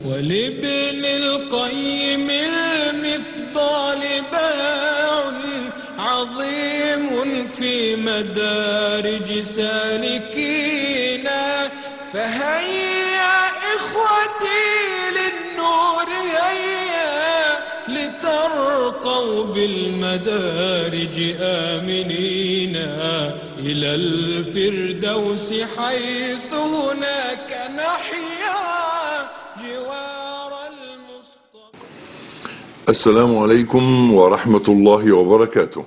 ولابن القيم المفضال باع عظيم في مدارج سالكينا فهيا إخوتي للنور هيا لترقوا بالمدارج آمنين إلى الفردوس حيث هناك نحيا جوار المصطفى السلام عليكم ورحمة الله وبركاته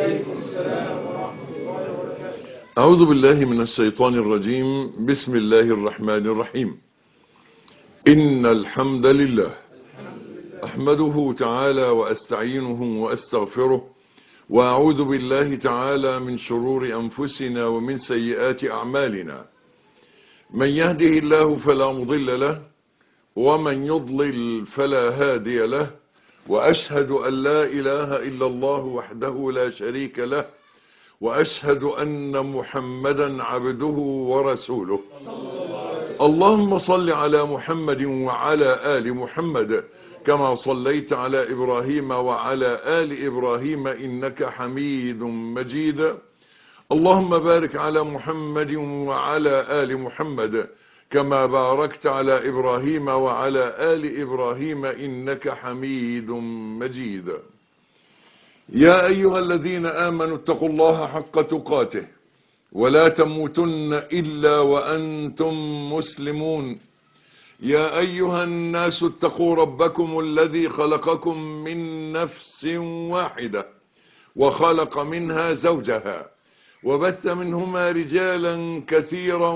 أعوذ بالله من الشيطان الرجيم بسم الله الرحمن الرحيم إن الحمد لله أحمده تعالى وأستعينه وأستغفره وأعوذ بالله تعالى من شرور أنفسنا ومن سيئات أعمالنا من يهده الله فلا مضل له ومن يضلل فلا هادي له وأشهد أن لا إله إلا الله وحده لا شريك له وأشهد أن محمدا عبده ورسوله اللهم صل على محمد وعلى آل محمد كما صليت على إبراهيم وعلى آل إبراهيم إنك حميد مجيد اللهم بارك على محمد وعلى آل محمد كما باركت على إبراهيم وعلى آل إبراهيم إنك حميد مجيد يا أيها الذين آمنوا اتقوا الله حق تقاته ولا تموتن إلا وأنتم مسلمون يا أيها الناس اتقوا ربكم الذي خلقكم من نفس واحدة وخلق منها زوجها وبث منهما رجالا كثيرا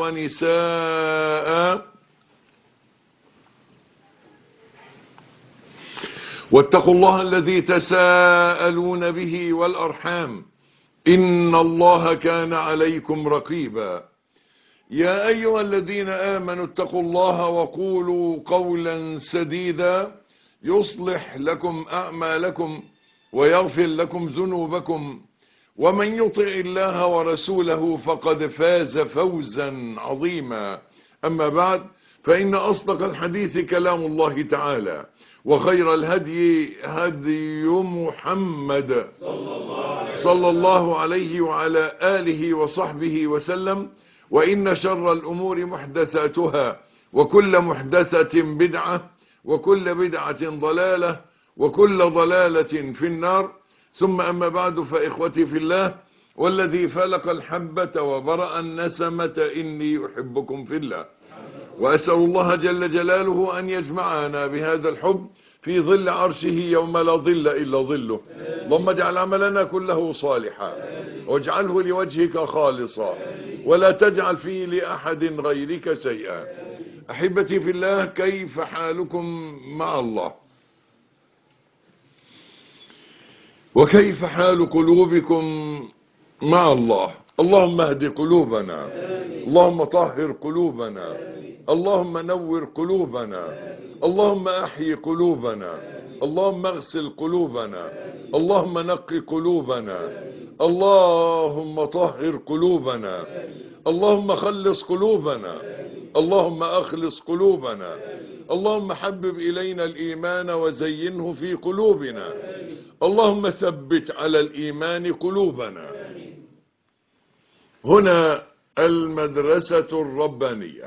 ونساء واتقوا الله الذي تساءلون به والأرحام إن الله كان عليكم رقيبا يا أيها الذين آمنوا اتقوا الله وقولوا قولا سديدا يصلح لكم أعمالكم ويغفر لكم ذنوبكم ومن يطع الله ورسوله فقد فاز فوزا عظيما أما بعد فإن أصدق الحديث كلام الله تعالى وخير الهدي هدي محمد صلى الله عليه وعلى آله وصحبه وسلم وإن شر الأمور محدثاتها وكل محدثة بدعة وكل بدعة ضلالة وكل ضلالة في النار ثم أما بعد فإخوتي في الله والذي فلق الحبة وبرأ النسمة إني أحبكم في الله وأسأل الله جل جلاله أن يجمعنا بهذا الحب في ظل عرشه يوم لا ظل إلا ظله اللهم اجعل عملنا كله صالحا واجعله لوجهك خالصا ولا تجعل فيه لأحد غيرك شيئا أحبتي في الله كيف حالكم مع الله وكيف حال قلوبكم مع الله اللهم اهد قلوبنا اللهم طهر قلوبنا اللهم نور قلوبنا اللهم احيي قلوبنا اللهم اغسل قلوبنا اللهم نقي قلوبنا اللهم طهر قلوبنا اللهم خلص قلوبنا اللهم اخلص قلوبنا اللهم حبب الينا الايمان وزينه في قلوبنا اللهم ثبت على الايمان قلوبنا هنا المدرسة الربانية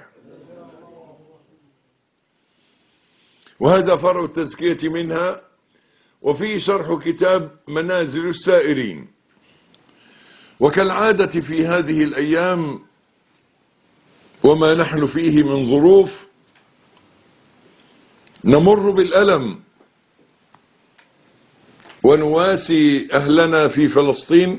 وهذا فرع التزكية منها وفيه شرح كتاب منازل السائرين وكالعادة في هذه الأيام وما نحن فيه من ظروف نمر بالألم ونواسي أهلنا في فلسطين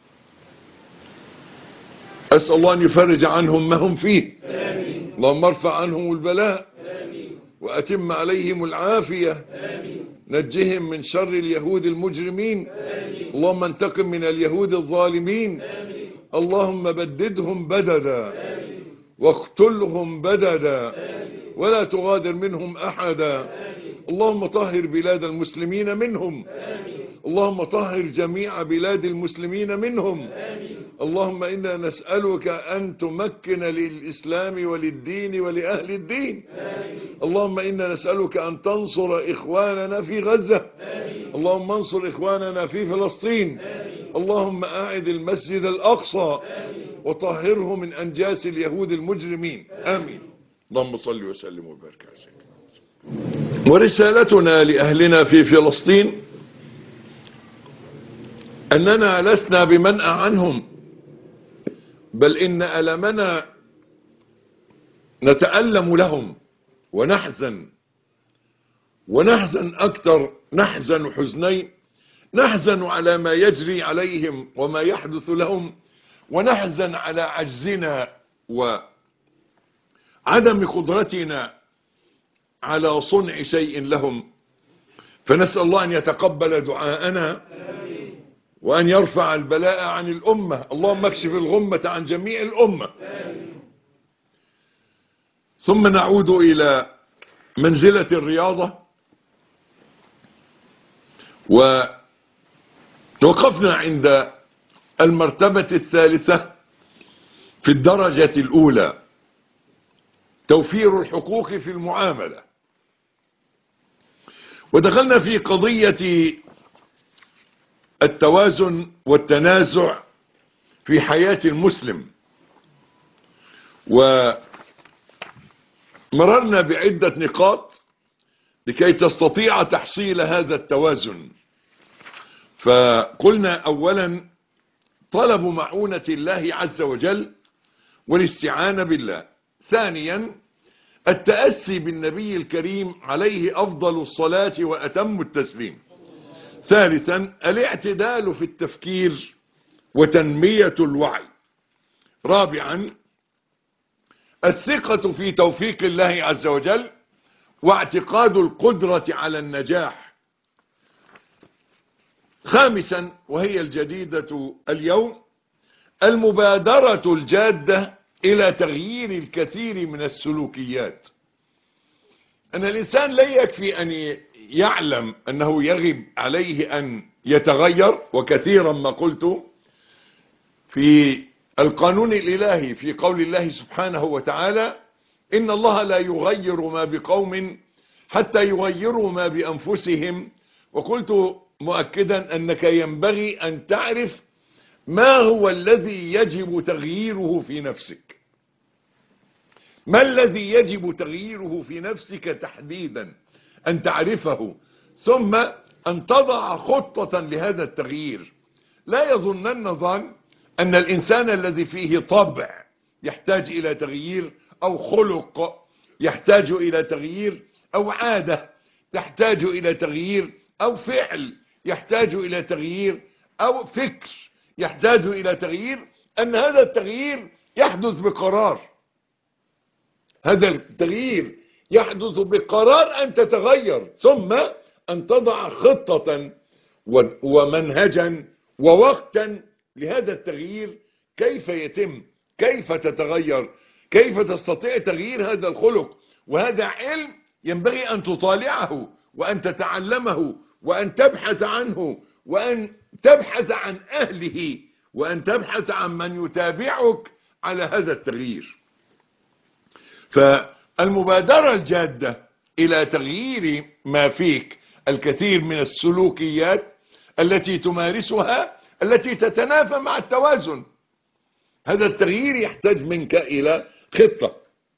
أسأل الله أن يفرج عنهم ما هم فيه آمين اللهم ارفع عنهم البلاء آمين وأتم عليهم العافية آمين نجهم من شر اليهود المجرمين آمين اللهم انتقم من اليهود الظالمين آمين اللهم بددهم بددا آمين واقتلهم بددا آمين ولا تغادر منهم أحدا آمين اللهم طهر بلاد المسلمين منهم آمين اللهم طهر جميع بلاد المسلمين منهم اللهم إنا نسألك أن تمكن للإسلام وللدين ولأهل الدين اللهم إنا نسألك أن تنصر إخواننا في غزة اللهم انصر إخواننا في فلسطين اللهم أعد المسجد الأقصى وطهره من أنجاس اليهود المجرمين آمين اللهم صل وسلم وبارك على سيدنا ورسالتنا لأهلنا في فلسطين أننا لسنا بمنأى عنهم بل إن ألمنا نتألم لهم ونحزن ونحزن أكثر نحزن حزنين نحزن على ما يجري عليهم وما يحدث لهم ونحزن على عجزنا وعدم قدرتنا على صنع شيء لهم فنسأل الله أن يتقبل دعاءنا وأن يرفع البلاء عن الأمة اللهم اكشف الغمة عن جميع الأمة ثم نعود إلى منزلة الرياضة ووقفنا عند المرتبة الثالثة في الدرجة الأولى توفير الحقوق في المعاملة ودخلنا في قضية التوازن والتنازع في حياة المسلم ومررنا بعدة نقاط لكي تستطيع تحصيل هذا التوازن فقلنا أولا طلب معونة الله عز وجل والاستعانة بالله ثانيا التأسي بالنبي الكريم عليه أفضل الصلاة وأتم التسليم ثالثا الاعتدال في التفكير وتنمية الوعي رابعا الثقة في توفيق الله عز وجل واعتقاد القدرة على النجاح خامسا وهي الجديدة اليوم المبادرة الجادة إلى تغيير الكثير من السلوكيات أن الإنسان لا يكفي أن يعلم أنه يغب عليه أن يتغير وكثيرا ما قلت في القانون الإلهي في قول الله سبحانه وتعالى إن الله لا يغير ما بقوم حتى يغيروا ما بأنفسهم وقلت مؤكدا أنك ينبغي أن تعرف ما هو الذي يجب تغييره في نفسك ما الذي يجب تغييره في نفسك تحديدا أن تعرفه ثم أن تضع خطة لهذا التغيير لا يظنن ظن أن الإنسان الذي فيه طبع يحتاج إلى تغيير أو خلق يحتاج إلى تغيير أو عادة تحتاج إلى تغيير أو فعل يحتاج إلى تغيير أو فكر يحتاج إلى تغيير أن هذا التغيير يحدث بقرار هذا التغيير يحدث بقرار أن تتغير ثم أن تضع خطة ومنهجا ووقتا لهذا التغيير كيف يتم كيف تتغير كيف تستطيع تغيير هذا الخلق وهذا علم ينبغي أن تطالعه وأن تتعلمه وأن تبحث عنه وأن تبحث عن أهله وأن تبحث عن من يتابعك على هذا التغيير فالمبادرة الجادة إلى تغيير ما فيك الكثير من السلوكيات التي تمارسها التي تتنافى مع التوازن هذا التغيير يحتاج منك إلى خطة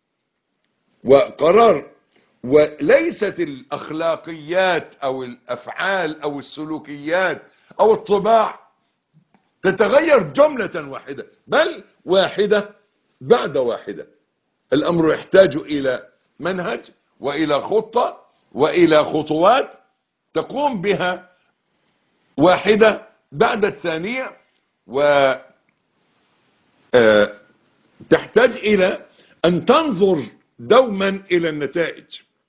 وقرار وليست الأخلاقيات أو الأفعال أو السلوكيات أو الطباع تتغير جملة واحدة بل واحدة بعد واحدة الأمر يحتاج إلى منهج وإلى خطة وإلى خطوات تقوم بها واحدة بعد الثانية و تحتاج إلى أن تنظر دوما إلى النتائج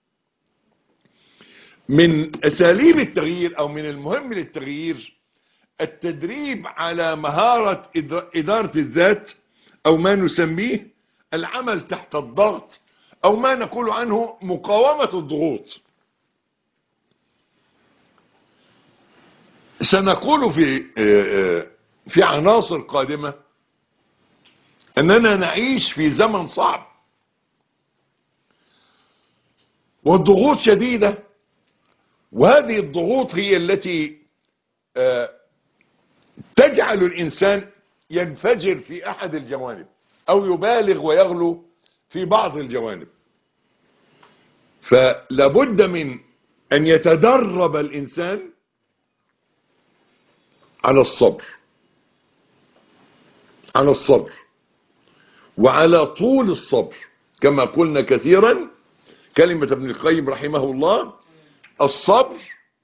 من أساليب التغيير أو من المهم للتغيير التدريب على مهارة إدارة الذات أو ما نسميه العمل تحت الضغط أو ما نقول عنه مقاومة الضغوط سنقول في في عناصر قادمة أننا نعيش في زمن صعب والضغوط شديدة وهذه الضغوط هي التي تجعل الإنسان ينفجر في أحد الجوانب أو يبالغ ويغلو في بعض الجوانب فلابد من أن يتدرب الإنسان على الصبر على الصبر وعلى طول الصبر كما قلنا كثيرا كلمة ابن القيم رحمه الله الصبر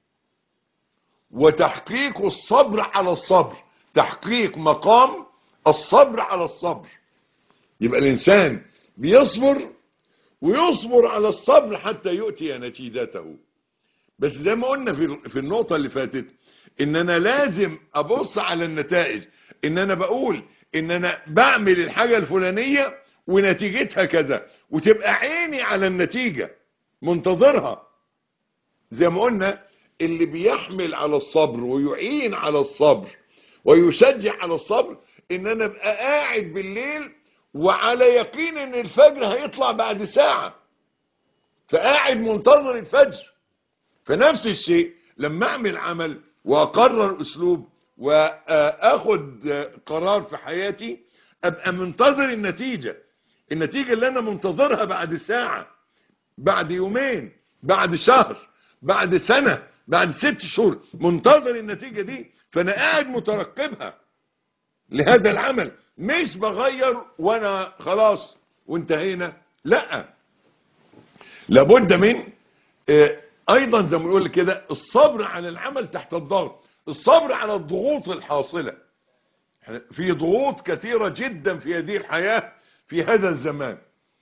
وتحقيق الصبر على الصبر تحقيق مقام الصبر على الصبر يبقى الإنسان بيصبر ويصبر على الصبر حتى يؤتي نتيجته بس زي ما قلنا في في النقطة اللي فاتت ان انا لازم ابص على النتائج ان انا بقول ان انا بعمل الحاجة الفلانية ونتيجتها كذا وتبقى عيني على النتيجة منتظرها زي ما قلنا اللي بيحمل على الصبر ويعين على الصبر ويشجع على الصبر ان انا ابقى قاعد بالليل وعلى يقين ان الفجر هيطلع بعد ساعة فقاعد منتظر الفجر فنفس الشيء لما اعمل عمل واقرر اسلوب واخد قرار في حياتي ابقى منتظر النتيجة النتيجة اللي انا منتظرها بعد ساعة بعد يومين بعد شهر بعد سنة بعد ست شهور منتظر النتيجة دي فانا قاعد مترقبها لهذا العمل مش بغير وانا خلاص وانتهينا لا لابد من ايضا زي ما بنقول كده الصبر على العمل تحت الضغط الصبر على الضغوط الحاصلة في ضغوط كثيرة جدا في هذه الحياة في هذا الزمان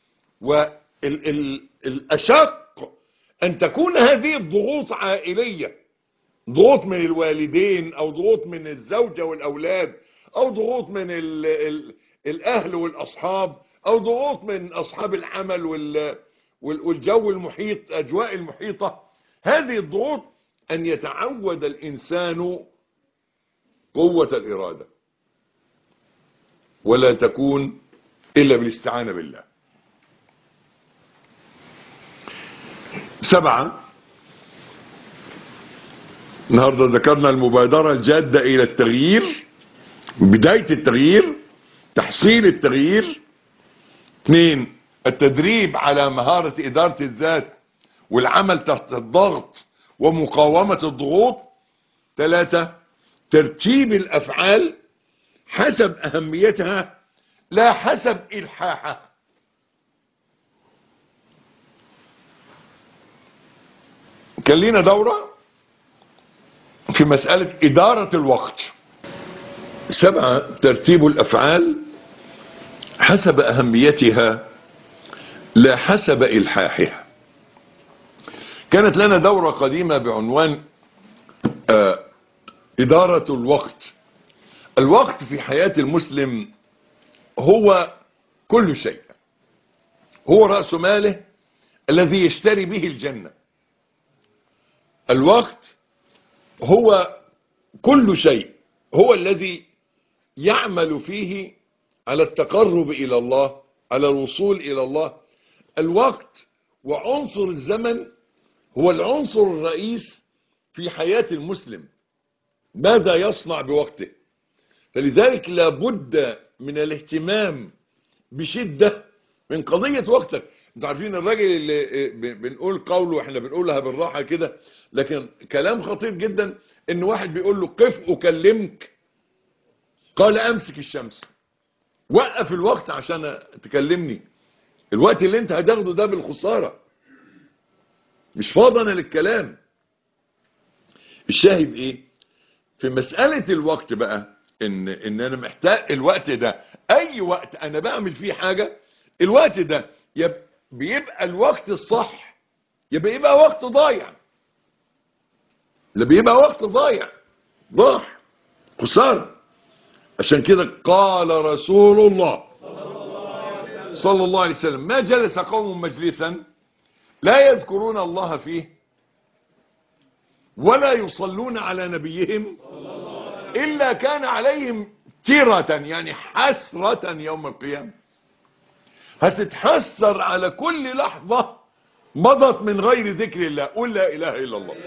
والأشق أن تكون هذه الضغوط عائلية ضغوط من الوالدين أو ضغوط من الزوجة والأولاد أو ضغوط من ال ال الأهل والأصحاب أو ضغوط من أصحاب العمل وال والجو المحيط أجواء المحيطة هذه الضغوط أن يتعود الإنسان قوة الإرادة ولا تكون إلا بالاستعانة بالله سبعة النهاردة ذكرنا المبادرة الجادة إلى التغيير بداية التغيير تحصيل التغيير اثنين التدريب على مهارة إدارة الذات والعمل تحت الضغط ومقاومة الضغوط ثلاثة ترتيب الأفعال حسب أهميتها لا حسب إلحاحها كان لينا دورة في مسألة إدارة الوقت سبعة ترتيب الأفعال حسب أهميتها لا حسب إلحاحها كانت لنا دورة قديمة بعنوان آه إدارة الوقت الوقت في حياة المسلم هو كل شيء هو رأس ماله الذي يشتري به الجنة الوقت هو كل شيء هو الذي يعمل فيه على التقرب إلى الله على الوصول إلى الله الوقت وعنصر الزمن هو العنصر الرئيس في حياة المسلم ماذا يصنع بوقته فلذلك لابد من الاهتمام بشدة من قضية وقتك انتوا عارفين الراجل اللي بنقول قوله احنا بنقولها بالراحة كده لكن كلام خطير جدا ان واحد بيقول له قف اكلمك قال امسك الشمس وقف الوقت عشان تكلمني الوقت اللي انت هتاخده ده بالخسارة مش فاضي انا للكلام الشاهد ايه في مسألة الوقت بقى ان, ان انا محتاج الوقت ده اي وقت انا بعمل فيه حاجة الوقت ده يب بيبقى الوقت الصح يبقى يبقى وقت ضايع لا بيبقى وقت ضايع ضاح خسارة عشان كده قال رسول الله صلى الله عليه وسلم ما جلس قوم مجلسا لا يذكرون الله فيه ولا يصلون على نبيهم إلا كان عليهم تيرة يعني حسرة يوم القيامة هتتحسر على كل لحظة مضت من غير ذكر الله قل لا إله إلا الله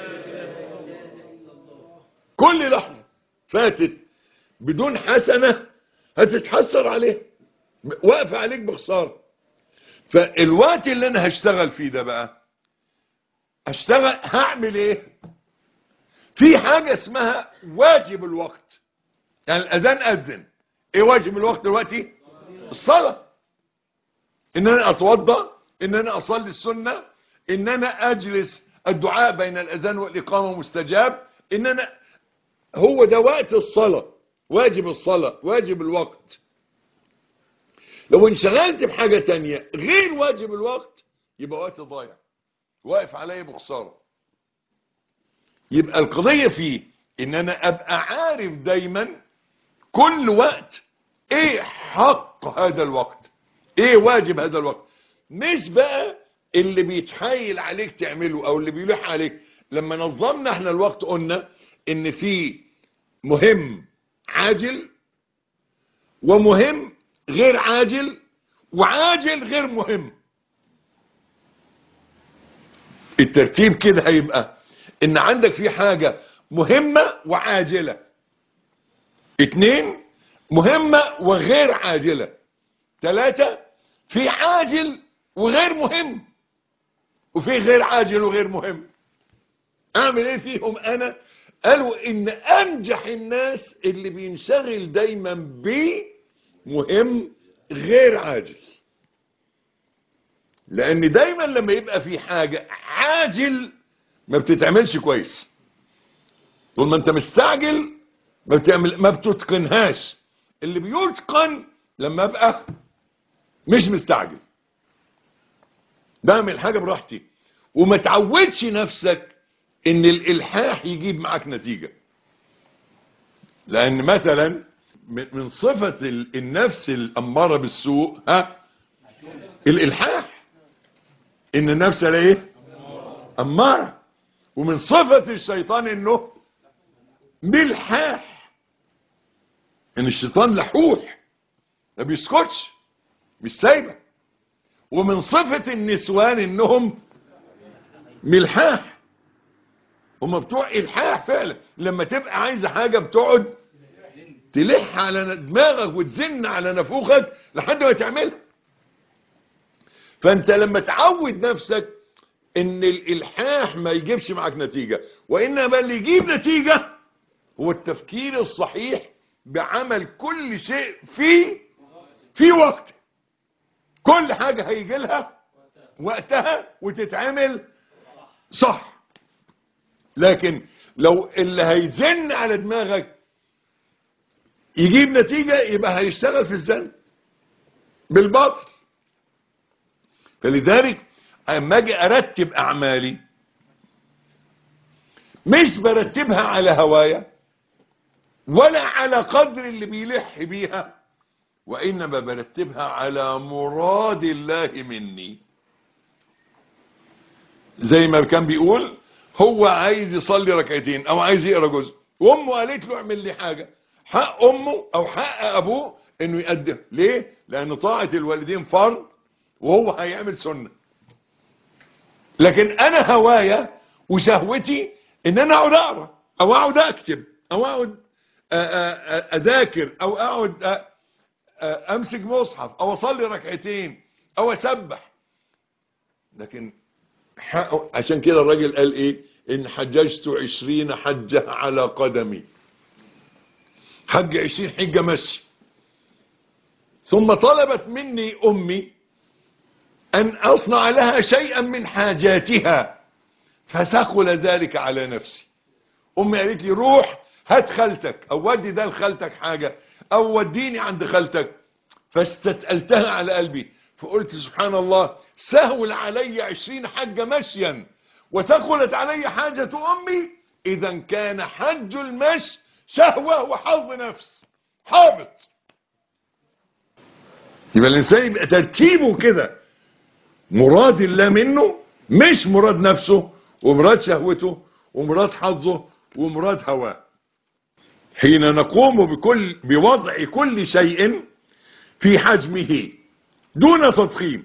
كل لحظة فاتت بدون حسنة هتتحسر عليه واقف عليك بخسارة فالوقت اللي انا هشتغل فيه ده بقى هشتغل هعمل ايه في حاجة اسمها واجب الوقت يعني الاذان اذن ايه واجب الوقت دلوقتي الصلاة ان انا اتوضى ان انا اصلي السنة ان انا اجلس الدعاء بين الاذان والاقامة مستجاب ان انا هو ده وقت الصلاة واجب الصلاة واجب الوقت لو انشغلت بحاجة تانية غير واجب الوقت يبقى وقت ضايع واقف عليا بخسارة يبقى القضية فيه ان انا ابقى عارف دايما كل وقت ايه حق هذا الوقت ايه واجب هذا الوقت مش بقى اللي بيتحايل عليك تعمله او اللي بيلح عليك لما نظمنا احنا الوقت قلنا ان في مهم عاجل ومهم غير عاجل وعاجل غير مهم الترتيب كده هيبقى ان عندك في حاجة مهمة وعاجلة اتنين مهمة وغير عاجلة تلاتة في عاجل وغير مهم وفي غير عاجل وغير مهم اعمل ايه فيهم انا قالوا ان انجح الناس اللي بينشغل دايما بمهم غير عاجل لان دايما لما يبقى في حاجة عاجل ما بتتعملش كويس طول ما انت مستعجل ما بتعمل ما بتتقنهاش اللي بيتقن لما ابقى مش مستعجل بعمل حاجة براحتي وما تعودش نفسك ان الالحاح يجيب معاك نتيجة لان مثلا من صفة النفس الامارة بالسوء ها الالحاح ان النفس ايه امارة ومن صفة الشيطان انه ملحاح ان الشيطان لحوح ما بيسكتش مش سايبه ومن صفة النسوان انهم ملحاح هم بتوع الحاح فعلا لما تبقى عايزة حاجة بتقعد تلح على دماغك وتزن على نفوخك لحد ما تعملها فانت لما تعود نفسك ان الالحاح ما يجيبش معك نتيجة وانما اللي يجيب نتيجة هو التفكير الصحيح بعمل كل شيء في في وقت كل حاجة هيجي لها وقتها وتتعمل صح لكن لو اللي هيزن على دماغك يجيب نتيجة يبقى هيشتغل في الزن بالباطل فلذلك اما اجي ارتب اعمالي مش برتبها على هوايا ولا على قدر اللي بيلح بيها وانما برتبها على مراد الله مني زي ما كان بيقول هو عايز يصلي ركعتين او عايز يقرا جزء وامه قالت له اعمل لي حاجه حق امه او حق ابوه انه يقدم ليه لان طاعه الوالدين فرض وهو هيعمل سنه لكن انا هوايا وشهوتي ان انا اقعد اقرا او اقعد اكتب او اقعد اذاكر او اقعد امسك مصحف او اصلي ركعتين او اسبح لكن عشان كده الراجل قال ايه ان حججت عشرين حجة على قدمي حج عشرين حجة مشي ثم طلبت مني امي ان اصنع لها شيئا من حاجاتها فثقل ذلك على نفسي امي قالت لي روح هات خالتك او ودي ده لخالتك حاجة او وديني عند خالتك فاستتقلتها على قلبي فقلت سبحان الله سهل علي عشرين حجة مشيا وثقلت علي حاجة امي اذا كان حج المشي شهوة وحظ نفس حابط يبقى الانسان يبقى ترتيبه كده مراد الله منه مش مراد نفسه ومراد شهوته ومراد حظه ومراد هواه حين نقوم بكل بوضع كل شيء في حجمه دون تضخيم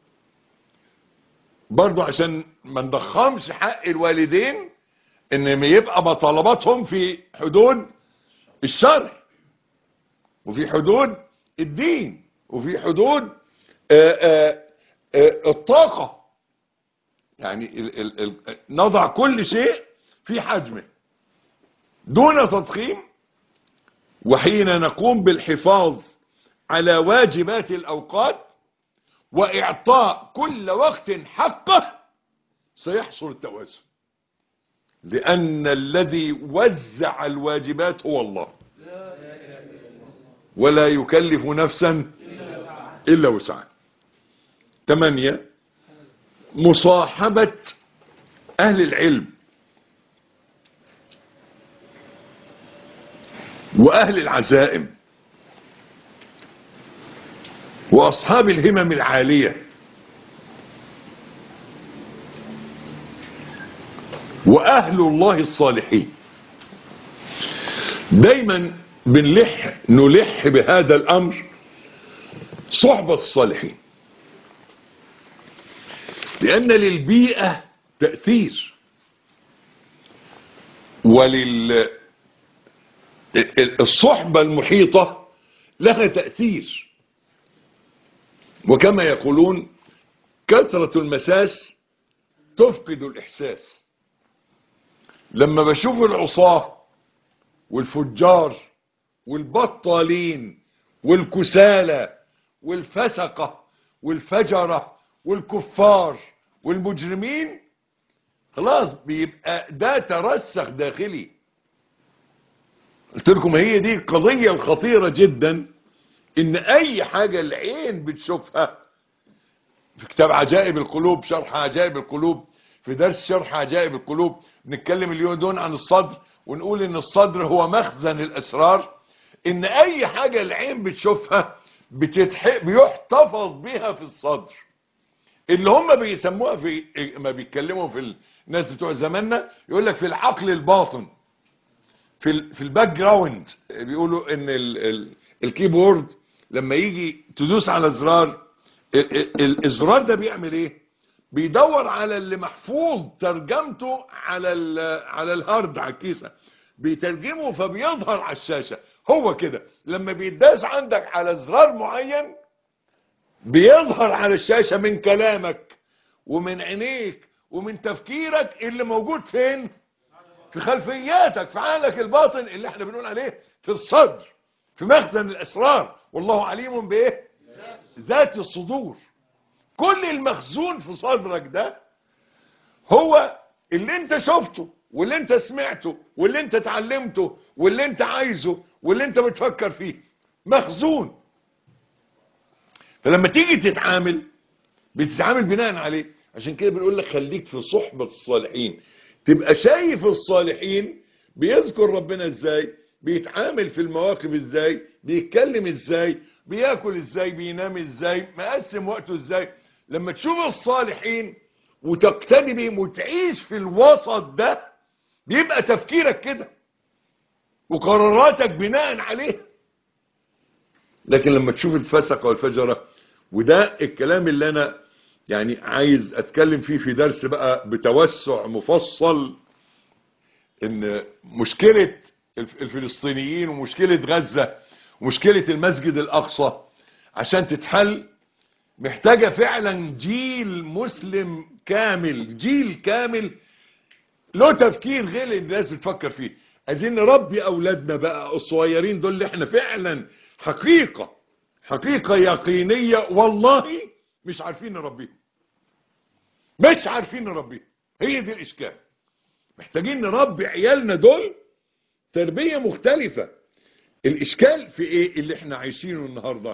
برضو عشان ما نضخمش حق الوالدين ان يبقى مطالباتهم في حدود الشرع وفي حدود الدين وفي حدود آآ آآ آآ الطاقة يعني ال ال ال نضع كل شيء في حجمه دون تضخيم وحين نقوم بالحفاظ على واجبات الأوقات وإعطاء كل وقت حقه سيحصل التوازن لأن الذي وزع الواجبات هو الله ولا يكلف نفسا إلا وسعها ثمانية مصاحبة أهل العلم وأهل العزائم وأصحاب الهمم العالية وأهل الله الصالحين دايما بنلح نلح بهذا الأمر صحبة الصالحين لأن للبيئة تأثير ولل الصحبة المحيطة لها تأثير وكما يقولون كثرة المساس تفقد الإحساس لما بشوف العصاة والفجار والبطالين والكسالى والفسقة والفجرة والكفار والمجرمين خلاص بيبقى ده ترسخ داخلي قلت لكم هي دي القضية الخطيرة جدا ان اي حاجة العين بتشوفها في كتاب عجائب القلوب شرح عجائب القلوب في درس شرح عجائب القلوب بنتكلم اليوم دون عن الصدر ونقول ان الصدر هو مخزن الاسرار ان اي حاجة العين بتشوفها بتتح... بيحتفظ بها في الصدر اللي هم بيسموها في ما بيتكلموا في الناس بتوع زماننا يقول لك في العقل الباطن في ال... في الباك جراوند بيقولوا ان ال... ال... الكيبورد لما يجي تدوس على زرار ال... ال... الزرار ده بيعمل ايه بيدور على اللي محفوظ ترجمته على ال... على الهارد على الكيسه بيترجمه فبيظهر على الشاشه هو كده لما بيداس عندك على زرار معين بيظهر على الشاشة من كلامك ومن عينيك ومن تفكيرك اللي موجود فين في خلفياتك في عقلك الباطن اللي احنا بنقول عليه في الصدر في مخزن الاسرار والله عليم بايه ذات الصدور كل المخزون في صدرك ده هو اللي انت شفته واللي انت سمعته واللي انت اتعلمته واللي انت عايزه واللي انت بتفكر فيه مخزون فلما تيجي تتعامل بتتعامل بناء عليه عشان كده بنقول لك خليك في صحبة الصالحين تبقى شايف الصالحين بيذكر ربنا ازاي بيتعامل في المواقف ازاي بيتكلم ازاي بياكل ازاي بينام ازاي مقسم وقته ازاي لما تشوف الصالحين وتقتدي بهم وتعيش في الوسط ده بيبقى تفكيرك كده وقراراتك بناء عليه لكن لما تشوف الفسقة والفجرة وده الكلام اللي انا يعني عايز اتكلم فيه في درس بقى بتوسع مفصل ان مشكلة الفلسطينيين ومشكلة غزة ومشكلة المسجد الاقصى عشان تتحل محتاجة فعلا جيل مسلم كامل جيل كامل له تفكير غير اللي الناس بتفكر فيه عايزين نربي اولادنا بقى الصغيرين دول اللي احنا فعلا حقيقة حقيقة يقينية والله مش عارفين نربيهم مش عارفين نربيهم هي دي الاشكال محتاجين نربي عيالنا دول تربية مختلفة الاشكال في ايه اللي احنا عايشينه النهاردة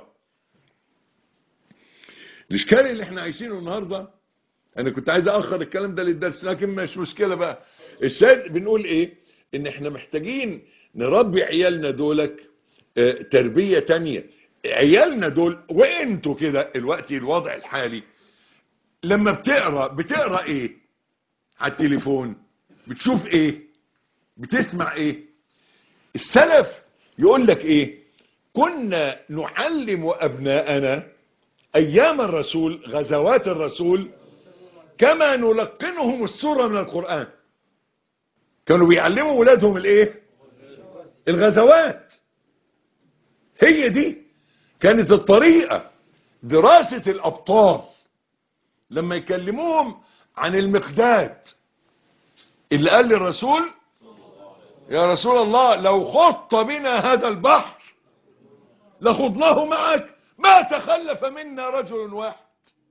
الاشكال اللي احنا عايشينه النهاردة انا كنت عايز اخر الكلام ده للدرس لكن مش مشكلة بقى الشاهد بنقول ايه ان احنا محتاجين نربي عيالنا دولك اه تربية تانية عيالنا دول وانتوا كده الوقت الوضع الحالي لما بتقرا بتقرا ايه على التليفون بتشوف ايه بتسمع ايه السلف يقول لك ايه كنا نعلم ابناءنا ايام الرسول غزوات الرسول كما نلقنهم السورة من القرآن كانوا بيعلموا ولادهم الايه الغزوات هي دي كانت الطريقة دراسة الابطال لما يكلموهم عن المقداد اللي قال للرسول يا رسول الله لو خط بنا هذا البحر لخضناه معك ما تخلف منا رجل واحد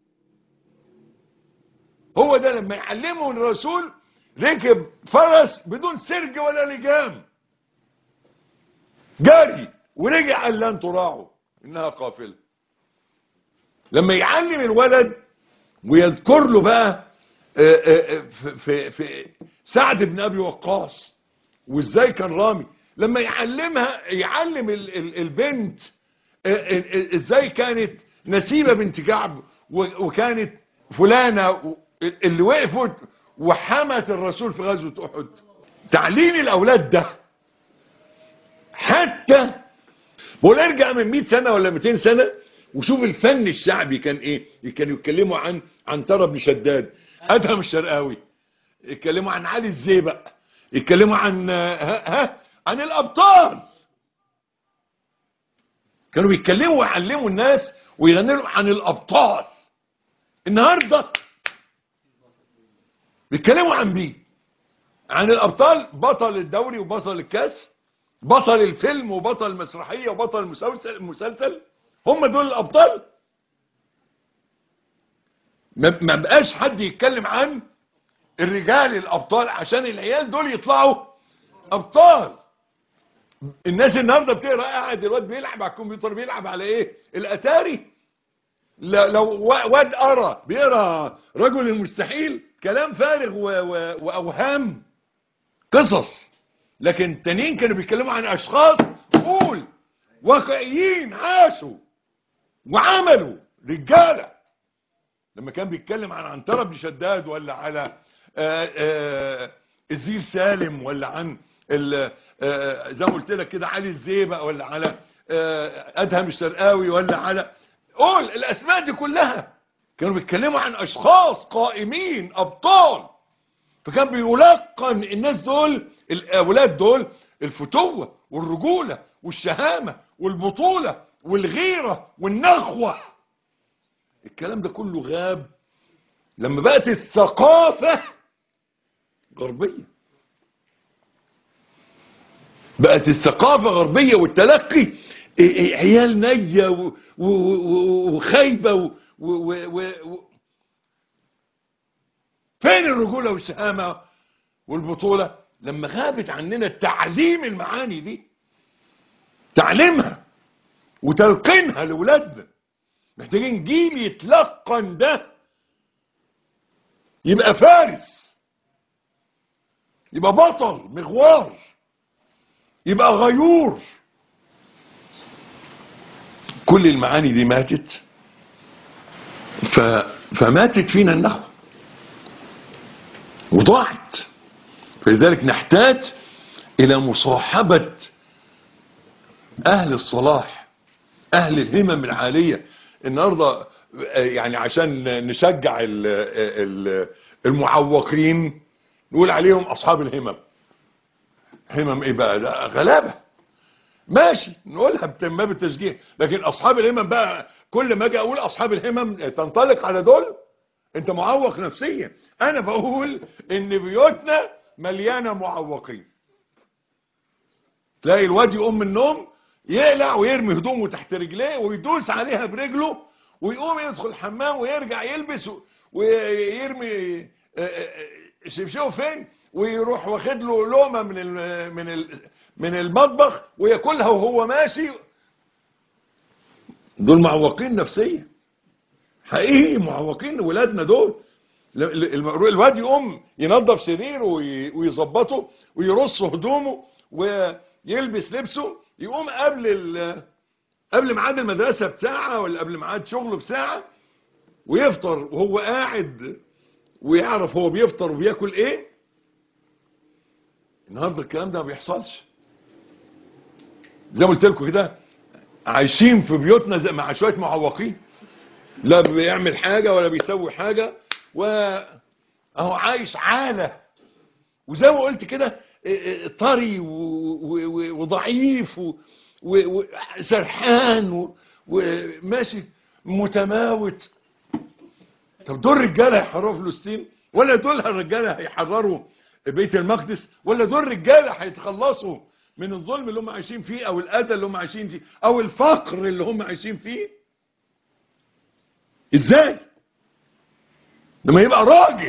هو ده لما يعلمه الرسول ركب فرس بدون سرج ولا لجام جاري ورجع قال لن تراعوا انها قافله لما يعلم الولد ويذكر له بقى آه، آه، آه، في, في, في سعد بن ابي وقاص وازاي كان رامي لما يعلمها يعلم ال- ال- البنت آه، آه، آه، ازاي كانت نسيبه بنت كعب و- وكانت فلانه و- اللي وقفت وحمت الرسول في غزوه احد تعليم الاولاد ده حتى بقول ارجع من 100 سنه ولا 200 سنه وشوف الفن الشعبي كان ايه كانوا يتكلموا عن عنترة بن شداد ادهم الشرقاوي يتكلموا عن علي الزيبق يتكلموا عن ها, ها عن الابطال كانوا بيتكلموا ويعلموا الناس ويغنوا عن الابطال النهارده بيتكلموا عن مين عن الابطال بطل الدوري وبطل الكاس بطل الفيلم وبطل المسرحيه وبطل المسلسل المسلسل هم دول الابطال ما ما بقاش حد يتكلم عن الرجال الابطال عشان العيال دول يطلعوا ابطال الناس النهارده بتقرا قاعد الواد بيلعب على الكمبيوتر بيلعب على ايه الاتاري لا- لو وا- واد قرا بيقرا رجل المستحيل كلام فارغ و... و... واوهام قصص لكن التانيين كانوا بيتكلموا عن اشخاص قول واقعيين عاشوا وعملوا رجاله لما كان بيتكلم عن عنترة بن شداد ولا على آه، آه، الزير سالم ولا عن ال- آه، زي ما قلت لك كده علي الزيبق ولا على آه، ادهم الشرقاوي ولا على قول الاسماء دي كلها كانوا بيتكلموا عن اشخاص قائمين ابطال فكان بيلقن الناس دول الاولاد دول الفتوه والرجوله والشهامه والبطوله والغيره والنخوه الكلام ده كله غاب لما بقت الثقافه غربيه بقت الثقافه غربيه والتلقي إيه إيه عيال نيه و- و- و- وخايبه و- و- و- و- فين الرجوله والشهامه والبطوله لما غابت عننا تعليم المعاني دي تعليمها وتلقينها لاولادنا محتاجين جيل يتلقن ده يبقى فارس يبقى بطل مغوار يبقى غيور كل المعاني دي ماتت ف... فماتت فينا النخوة وضاعت فلذلك نحتاج إلى مصاحبة أهل الصلاح أهل الهمم العالية النهاردة آه، يعني عشان نشجع ال- ال- المعوقين نقول عليهم أصحاب الهمم همم إيه بقى لا غلابة ماشي نقولها بتم بالتشجيع لكن أصحاب الهمم بقى كل ما أجي أقول أصحاب الهمم تنطلق على دول أنت معوق نفسيا أنا بقول إن بيوتنا مليانة معوقين تلاقي الواد يقوم من النوم يقلع ويرمي هدومه تحت رجليه ويدوس عليها برجله ويقوم يدخل الحمام ويرجع يلبس و- ويرمي آه، آه، شبشبه فين ويروح واخد له لقمه من ال من ال من المطبخ وياكلها وهو ماشي دول معوقين نفسيا حقيقي معوقين ولادنا دول ل- ل- الم- الواد يقوم ينظف سريره وي- ويظبطه ويرص هدومه ويلبس لبسه يقوم قبل ال- قبل ميعاد المدرسه بساعه ولا قبل ميعاد شغله بساعه ويفطر وهو قاعد ويعرف هو بيفطر وبياكل ايه النهارده الكلام ده ما بيحصلش زي ما قلت لكم كده عايشين في بيوتنا زي مع شويه معوقين لا بيعمل حاجه ولا بيسوي حاجه و اهو عايش عاله وزي ما قلت كده اه، اه، طري و- و- و- وضعيف و- و- وسرحان و- وماشي متماوت طب دول رجاله هيحرروا فلسطين ولا دول الرجاله هيحرروا بيت المقدس ولا دول رجاله هيتخلصوا من الظلم اللي هم عايشين فيه او الاذى اللي هم عايشين فيه او الفقر اللي هم عايشين فيه ازاي لما يبقى راجل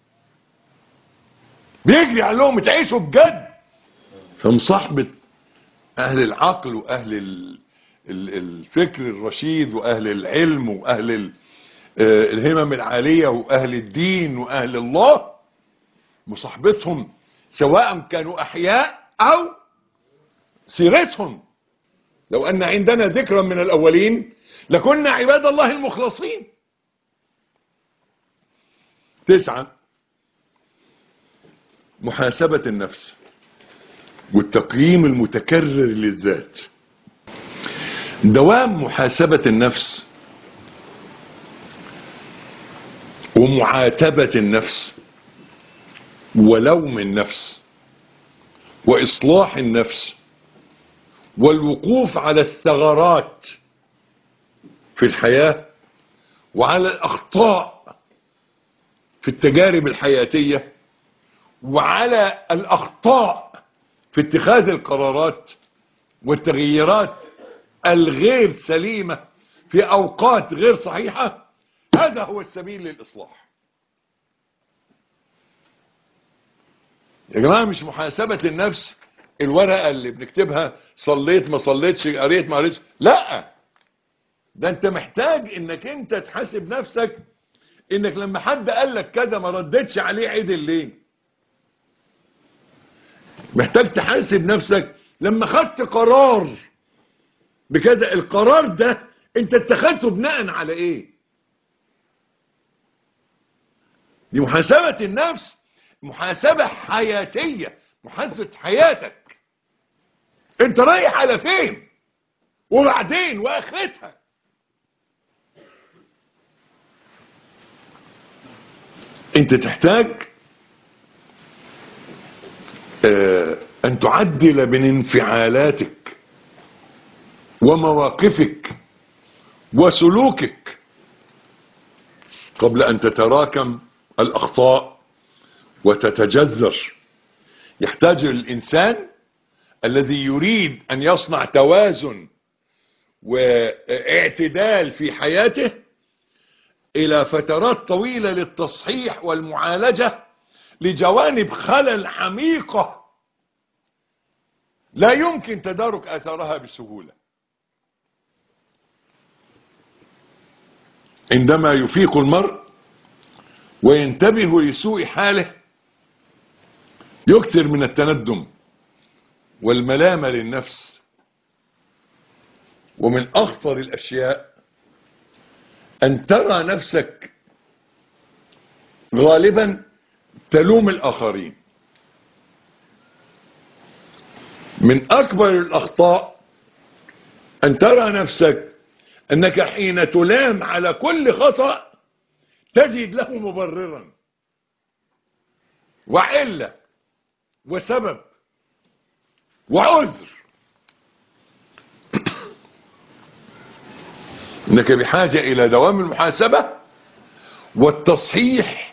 بيجري على لهم تعيشوا بجد فمصاحبة اهل العقل واهل ال- ال- الفكر الرشيد واهل العلم واهل ال- آه، الهمم العالية واهل الدين واهل الله مصاحبتهم سواء كانوا احياء او سيرتهم لو ان عندنا ذكرا من الاولين لكنا عباد الله المخلصين تسعة محاسبة النفس والتقييم المتكرر للذات دوام محاسبة النفس ومعاتبة النفس ولوم النفس وإصلاح النفس والوقوف على الثغرات في الحياة وعلى الأخطاء في التجارب الحياتية وعلى الأخطاء في اتخاذ القرارات والتغييرات الغير سليمة في أوقات غير صحيحة هذا هو السبيل للإصلاح يا جماعة مش محاسبة النفس الورقة اللي بنكتبها صليت ما صليتش قريت ما قريتش لا ده انت محتاج انك انت تحاسب نفسك انك لما حد قال لك كذا ما ردتش عليه عدل ليه محتاج تحاسب نفسك لما خدت قرار بكذا القرار ده انت اتخذته بناء على ايه دي محاسبة النفس محاسبة حياتية محاسبة حياتك انت رايح على فين وبعدين واخرتها انت تحتاج آه، ان تعدل من انفعالاتك ومواقفك وسلوكك قبل ان تتراكم الاخطاء وتتجذر يحتاج الانسان الذي يريد ان يصنع توازن واعتدال في حياته الى فترات طويلة للتصحيح والمعالجة لجوانب خلل عميقة لا يمكن تدارك اثارها بسهولة عندما يفيق المرء وينتبه لسوء حاله يكثر من التندم والملامة للنفس ومن اخطر الاشياء ان ترى نفسك غالبا تلوم الاخرين من اكبر الاخطاء ان ترى نفسك انك حين تلام على كل خطأ تجد له مبررا وعلة وسبب وعذر انك بحاجة الى دوام المحاسبة والتصحيح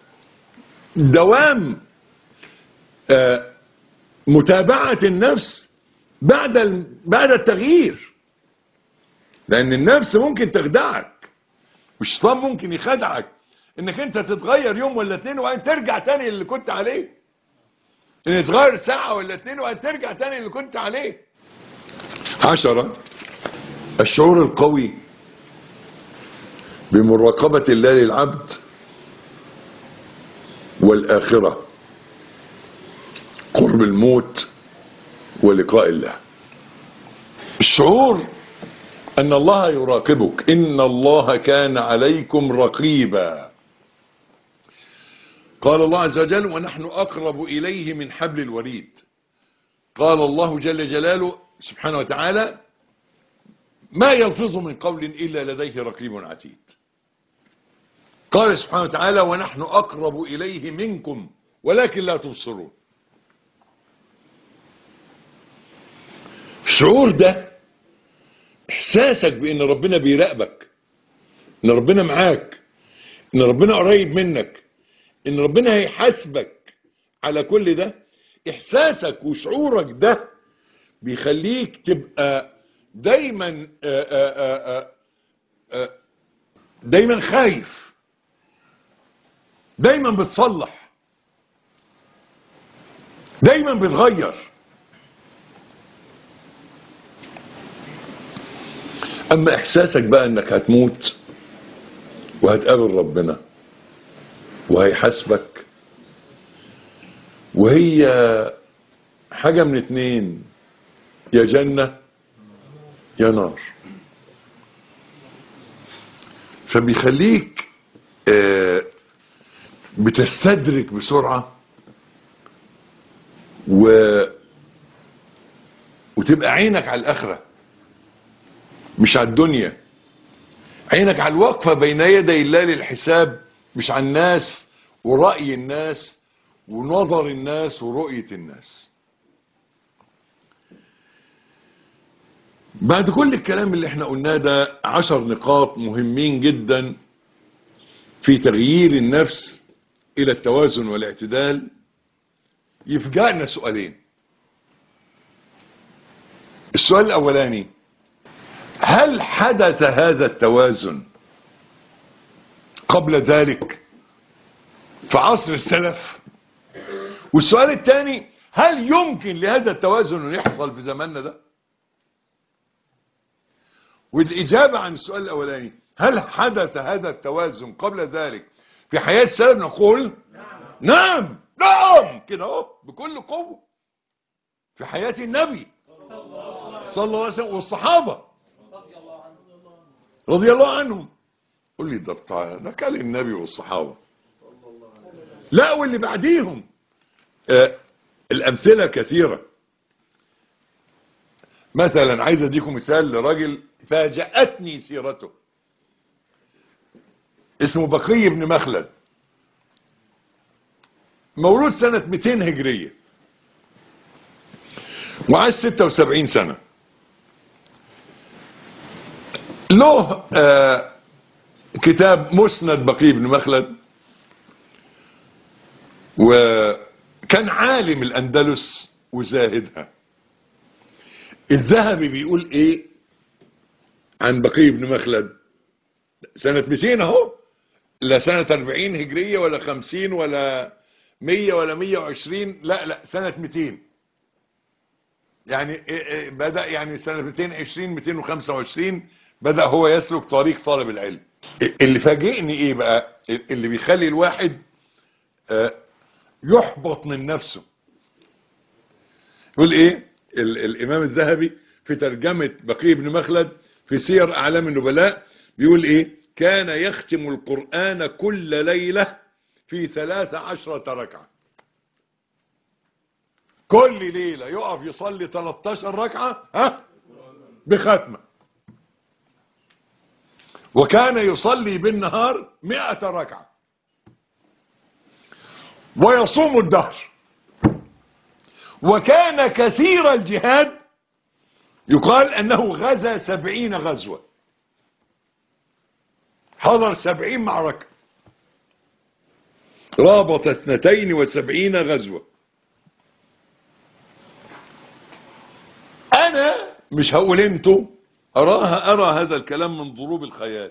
دوام آه، متابعة النفس بعد ال- بعد التغيير لان النفس ممكن تخدعك والشيطان ممكن يخدعك انك انت تتغير يوم ولا اتنين وبعدين ترجع تاني اللي كنت عليه ان تغير ساعة ولا اتنين وبعدين ترجع تاني اللي كنت عليه عشرة الشعور القوي بمراقبة الله للعبد والآخرة قرب الموت ولقاء الله الشعور أن الله يراقبك إن الله كان عليكم رقيبا قال الله عز وجل ونحن أقرب إليه من حبل الوريد قال الله جل جلاله سبحانه وتعالى ما يلفظ من قول إلا لديه رقيب عتيد قال سبحانه وتعالى ونحن أقرب إليه منكم ولكن لا تبصرون الشعور ده إحساسك بأن ربنا بيراقبك أن ربنا معاك أن ربنا قريب منك أن ربنا هيحاسبك على كل ده إحساسك وشعورك ده بيخليك تبقى دايما آآ آآ آآ دايما خايف دايما بتصلح دايما بتغير اما احساسك بقى انك هتموت وهتقابل ربنا وهيحاسبك وهي حاجة من اتنين يا جنة يا نار فبيخليك آه بتستدرك بسرعة و وتبقى عينك على الآخرة مش على الدنيا عينك على الوقفة بين يدي الله للحساب مش على الناس ورأي الناس ونظر الناس ورؤية الناس بعد كل الكلام اللي احنا قلناه ده عشر نقاط مهمين جدا في تغيير النفس الى التوازن والاعتدال يفجأنا سؤالين السؤال الاولاني هل حدث هذا التوازن قبل ذلك في عصر السلف والسؤال الثاني هل يمكن لهذا التوازن ان يحصل في زماننا ده والاجابه عن السؤال الاولاني هل حدث هذا التوازن قبل ذلك في حياه السلف نقول نعم نعم كده اهو بكل قوه في حياه النبي صلى الله عليه وسلم والصحابه رضي الله عنهم قول لي ده بتاع ده كان النبي والصحابه لا واللي بعديهم آه الامثله كثيره مثلا عايز اديكم مثال لراجل فاجأتني سيرته اسمه بقي بن مخلد مولود سنة 200 هجرية وعاش 76 سنة له آه كتاب مسند بقي بن مخلد وكان عالم الأندلس وزاهدها الذهبي بيقول ايه عن بقي بن مخلد سنة 200 اهو لا سنة 40 هجرية ولا 50 ولا 100 ولا 120 لا لا سنة 200 يعني إيه إيه بدأ يعني سنة 220 225 بدأ هو يسلك طريق طالب العلم اللي فاجئني ايه بقى اللي بيخلي الواحد يحبط من نفسه يقول ايه ال الامام الذهبي في ترجمة بقي بن مخلد في سير اعلام النبلاء بيقول ايه كان يختم القرآن كل ليلة في ثلاث عشرة ركعة كل ليلة يقف يصلي 13 ركعة ها بختمة وكان يصلي بالنهار مئة ركعة ويصوم الدهر وكان كثير الجهاد يقال انه غزا سبعين غزوة حضر سبعين معركة رابط اثنتين وسبعين غزوة انا مش هقول انتوا اراها ارى هذا الكلام من ضروب الخيال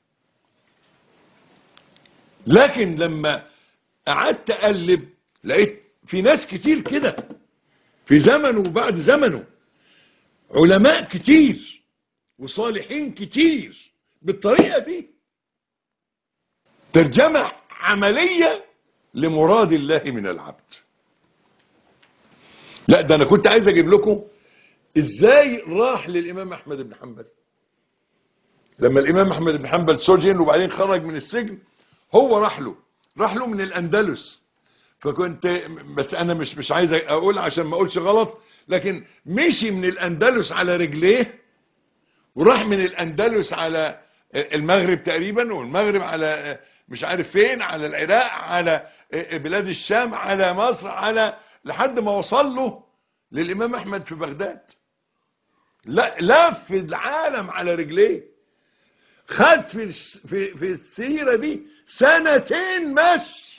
لكن لما قعدت اقلب لقيت في ناس كتير كده في زمنه وبعد زمنه علماء كتير وصالحين كتير بالطريقة دي ترجمة عملية لمراد الله من العبد لا ده انا كنت عايز اجيب لكم ازاي راح للامام احمد بن حنبل لما الامام احمد بن حنبل سجن وبعدين خرج من السجن هو راح له راح له من الاندلس فكنت بس انا مش مش عايز اقول عشان ما اقولش غلط لكن مشي من الاندلس على رجليه وراح من الاندلس على المغرب تقريبا والمغرب على مش عارف فين على العراق على بلاد الشام على مصر على لحد ما وصل له للامام احمد في بغداد لا لف العالم على رجليه خد في في في السيره دي سنتين مشي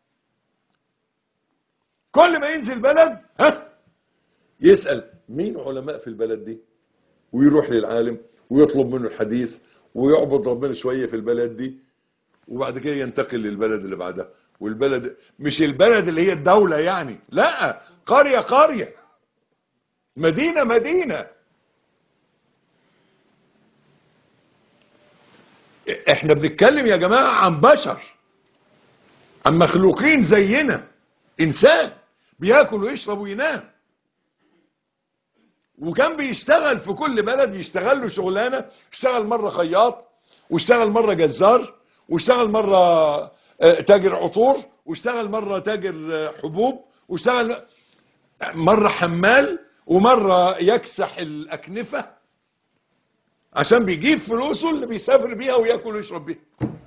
كل ما ينزل بلد ها يسال مين علماء في البلد دي ويروح للعالم ويطلب منه الحديث ويعبد ربنا شويه في البلد دي وبعد كده ينتقل للبلد اللي بعدها والبلد مش البلد اللي هي الدوله يعني لا قريه قريه مدينه مدينه احنا بنتكلم يا جماعه عن بشر عن مخلوقين زينا انسان بياكل ويشرب وينام وكان بيشتغل في كل بلد يشتغل له شغلانه اشتغل مره خياط واشتغل مره جزار واشتغل مره آه، تاجر عطور واشتغل مره تاجر آه، حبوب واشتغل مره حمال ومره يكسح الاكنفه عشان بيجيب فلوسه اللي بيسافر بيها وياكل ويشرب بيها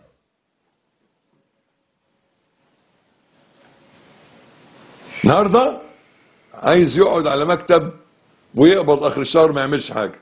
النهارده عايز يقعد على مكتب ويقبض اخر الشهر ما يعملش حاجه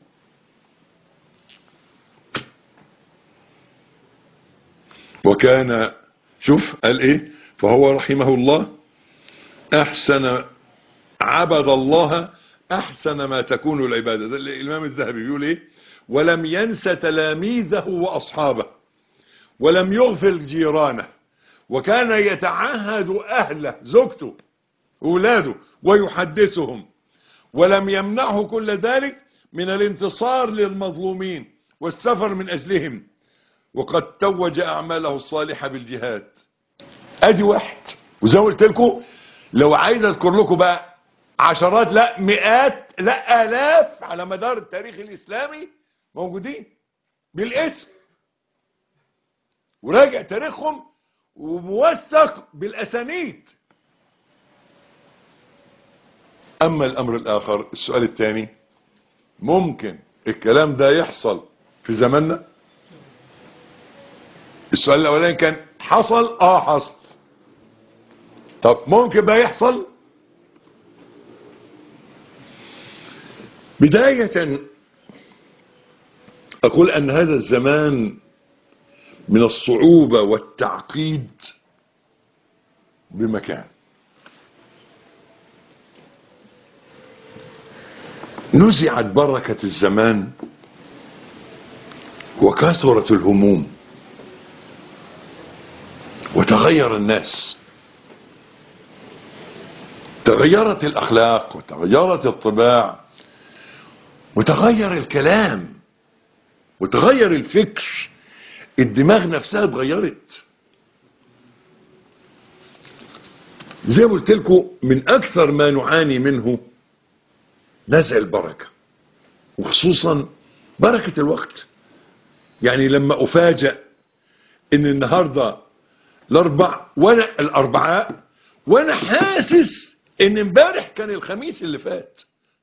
وكان شوف قال ايه فهو رحمه الله احسن عبد الله احسن ما تكون العباده ده الامام الذهبي بيقول ايه ولم ينس تلاميذه واصحابه ولم يغفل جيرانه وكان يتعهد اهله زوجته اولاده ويحدثهم ولم يمنعه كل ذلك من الانتصار للمظلومين والسفر من اجلهم وقد توج اعماله الصالحه بالجهاد ادي واحد وزي ما قلت لكم لو عايز اذكر لكم بقى عشرات لا مئات لا الاف على مدار التاريخ الاسلامي موجودين بالاسم وراجع تاريخهم وموثق بالاسانيد اما الامر الاخر السؤال الثاني ممكن الكلام ده يحصل في زماننا السؤال الاولاني كان حصل اه حصل طب ممكن بقى يحصل بداية اقول ان هذا الزمان من الصعوبة والتعقيد بمكان نزعت بركة الزمان وكثرت الهموم وتغير الناس تغيرت الأخلاق وتغيرت الطباع وتغير الكلام وتغير الفكر الدماغ نفسها اتغيرت زي ما قلت لكم من أكثر ما نعاني منه نزع البركة وخصوصا بركة الوقت يعني لما أفاجأ إن النهاردة الأربع وأنا الأربعاء وأنا حاسس إن امبارح كان الخميس اللي فات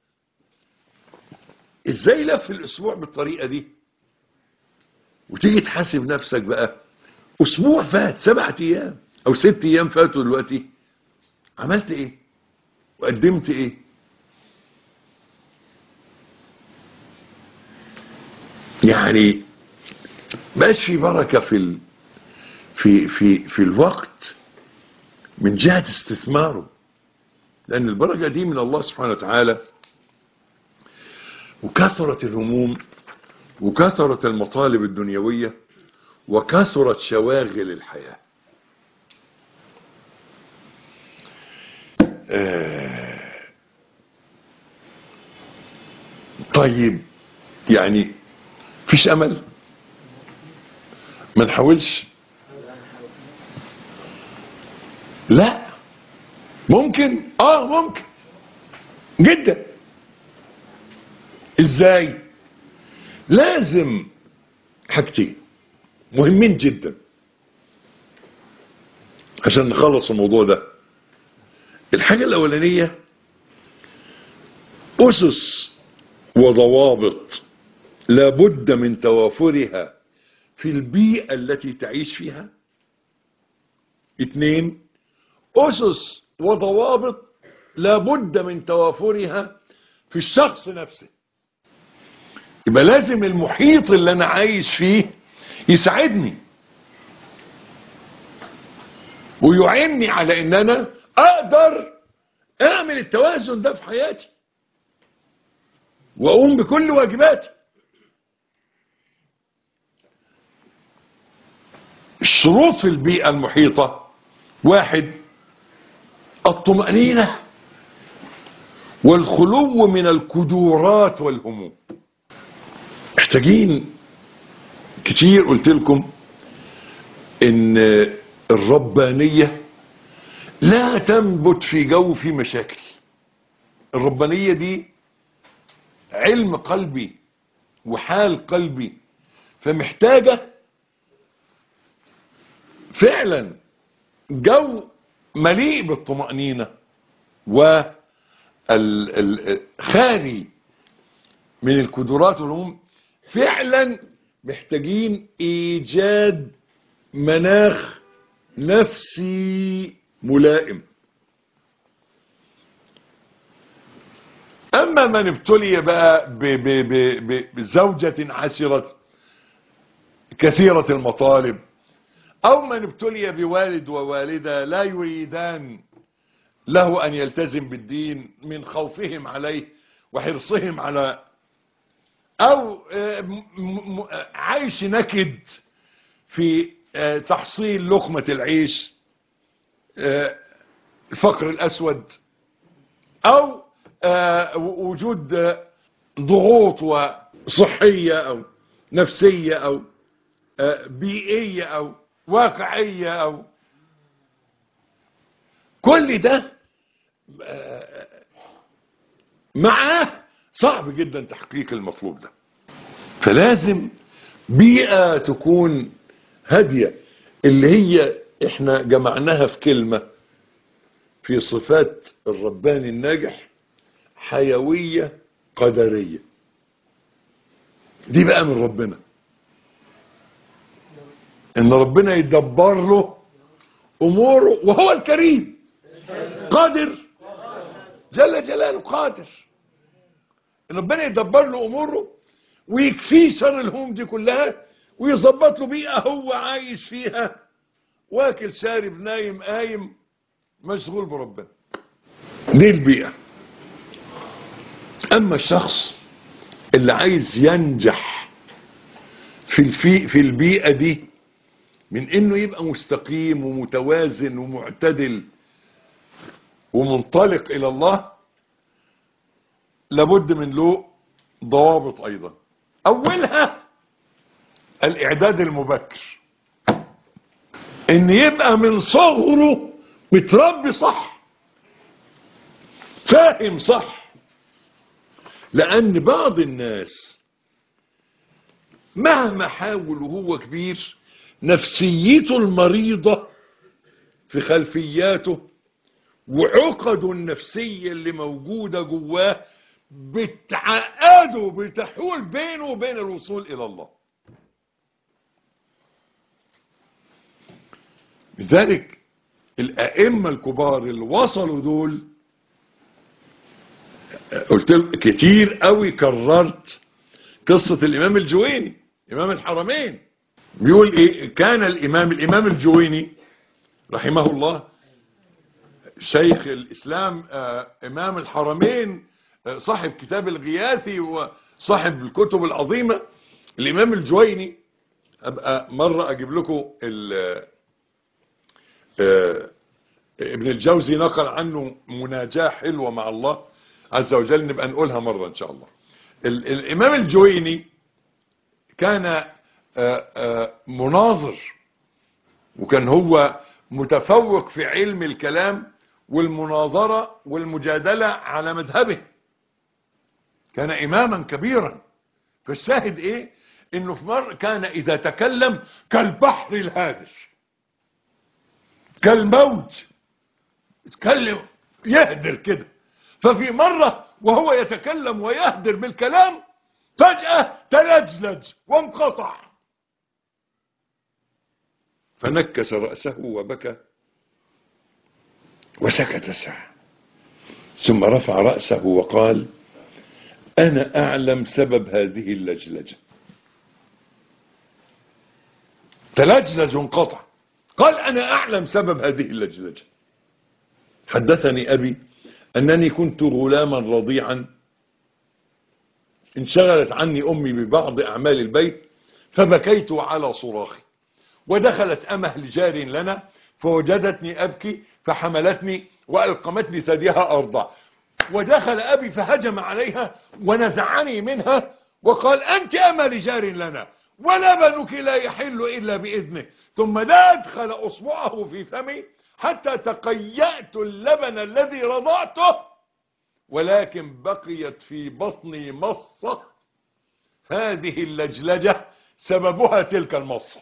إزاي لف الأسبوع بالطريقة دي وتيجي تحاسب نفسك بقى أسبوع فات سبعة أيام أو ست أيام فاتوا دلوقتي عملت إيه وقدمت إيه يعني بقاش في بركة في ال... في في في الوقت من جهة استثماره لأن البركة دي من الله سبحانه وتعالى وكثرت الهموم وكثرت المطالب الدنيوية وكثرت شواغل الحياة آه طيب يعني فيش امل ما نحاولش لا ممكن اه ممكن جدا ازاي لازم حاجتين مهمين جدا عشان نخلص الموضوع ده الحاجة الأولانية أسس وضوابط لابد من توافرها في البيئة التي تعيش فيها اثنين أسس وضوابط لابد من توافرها في الشخص نفسه يبقى لازم المحيط اللي أنا عايش فيه يساعدني ويعني على ان انا اقدر اعمل التوازن ده في حياتي واقوم بكل واجباتي الشروط في البيئة المحيطة واحد الطمأنينة والخلو من الكدورات والهموم محتاجين كتير قلت لكم ان الربانية لا تنبت في جو في مشاكل الربانية دي علم قلبي وحال قلبي فمحتاجة فعلا جو مليء بالطمأنينة والخالي من الكدرات والهموم فعلا محتاجين ايجاد مناخ نفسي ملائم اما من ابتلي بقى ب- ب- ب- ب- بزوجة عسرة كثيرة المطالب او من ابتلي بوالد ووالدة لا يريدان له ان يلتزم بالدين من خوفهم عليه وحرصهم على او آه، م- م- عيش نكد في آه، تحصيل لقمة العيش آه، الفقر الأسود أو آه، و- وجود آه، ضغوط وصحية أو نفسية أو آه، بيئية أو واقعية أو كل ده آه، معاه صعب جدا تحقيق المطلوب ده فلازم بيئة تكون هادية اللي هي احنا جمعناها في كلمة في صفات الرباني الناجح حيوية قدرية دي بقى من ربنا ان ربنا يدبر له اموره وهو الكريم قادر جل جلاله قادر ان ربنا يدبر له اموره ويكفيه شر الهموم دي كلها ويظبط له بيئة هو عايش فيها واكل شارب نايم قايم مشغول بربنا دي البيئة اما الشخص اللي عايز ينجح في الفي في البيئة دي من انه يبقى مستقيم ومتوازن ومعتدل ومنطلق الى الله لابد من له ضوابط ايضا اولها الاعداد المبكر ان يبقى من صغره متربي صح فاهم صح لان بعض الناس مهما حاول وهو كبير نفسيته المريضة في خلفياته وعقده النفسية اللي موجودة جواه بتعقده بتحول بينه وبين الوصول إلى الله لذلك الأئمة الكبار اللي وصلوا دول قلت له كتير قوي كررت قصة الإمام الجويني إمام الحرمين بيقول إيه كان الإمام الإمام الجويني رحمه الله شيخ الإسلام آه، إمام الحرمين آه، صاحب كتاب الغياثي وصاحب الكتب العظيمة الإمام الجويني أبقى مرة أجيب لكم ال- آه، ابن الجوزي نقل عنه مناجاة حلوة مع الله عز وجل نبقى نقولها مرة إن شاء الله ال- الإمام الجويني كان آه، آه، مناظر وكان هو متفوق في علم الكلام والمناظرة والمجادلة على مذهبه كان إماما كبيرا فالشاهد إيه إنه في مرة كان إذا تكلم كالبحر الهادر كالموج يتكلم يهدر كده ففي مرة وهو يتكلم ويهدر بالكلام فجأة تلجلج وانقطع فنكس رأسه وبكى وسكت ساعة ثم رفع رأسه وقال أنا أعلم سبب هذه اللجلجة تلجلج وانقطع قال أنا أعلم سبب هذه اللجلجة حدثني أبي أنني كنت غلاما رضيعا انشغلت عني أمي ببعض أعمال البيت فبكيت على صراخي ودخلت أمه لجار لنا فوجدتني أبكي فحملتني وألقمتني ثديها أرضع ودخل أبي فهجم عليها ونزعني منها وقال أنت أما لجار لنا ولبنك لا يحل إلا بإذنه ثم لا أدخل أصبعه في فمي حتى تقيأت اللبن الذي رضعته ولكن بقيت في بطني مصة هذه اللجلجة سببها تلك المصة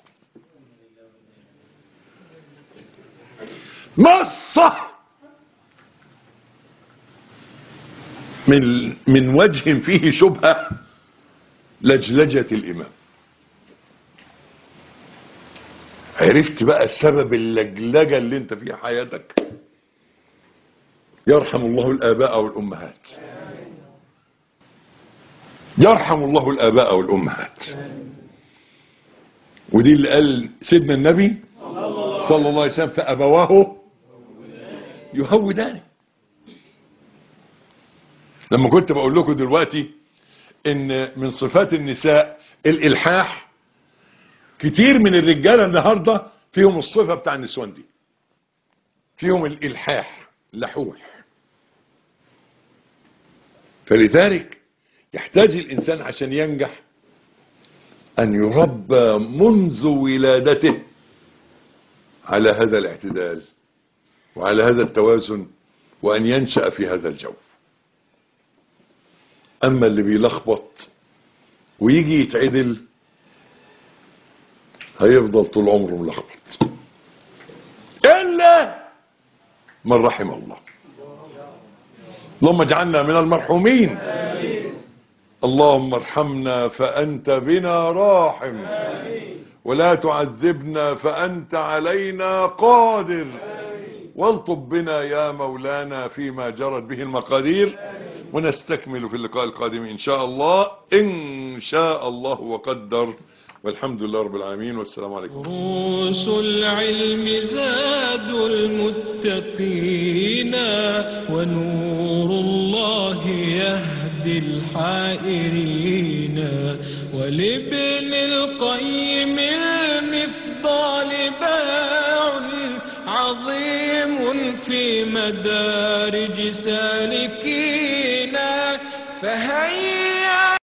مصة من من وجه فيه شبهة لجلجة الإمام عرفت بقى سبب اللجلجة اللي انت فيها حياتك يرحم الله الآباء والأمهات يرحم الله الآباء والأمهات ودي اللي قال سيدنا النبي صلى الله عليه وسلم فأبواه يهوداني لما كنت بقول لكم دلوقتي ان من صفات النساء الالحاح كتير من الرجاله النهارده فيهم الصفه بتاع النسوان دي فيهم الالحاح لحوح فلذلك يحتاج الانسان عشان ينجح ان يربى منذ ولادته على هذا الاعتدال وعلى هذا التوازن وان ينشا في هذا الجو اما اللي بيلخبط ويجي يتعدل هيفضل طول عمره ملخبط الا من رحم الله اللهم اجعلنا من المرحومين اللهم ارحمنا فانت بنا راحم ولا تعذبنا فانت علينا قادر والطب بنا يا مولانا فيما جرت به المقادير ونستكمل في اللقاء القادم إن شاء الله إن شاء الله وقدر والحمد لله رب العالمين والسلام عليكم دروس العلم زاد المتقين ونور الله يهدي الحائرين ولابن القيم المفضال باع عظيم في مدارج سالكين فهيا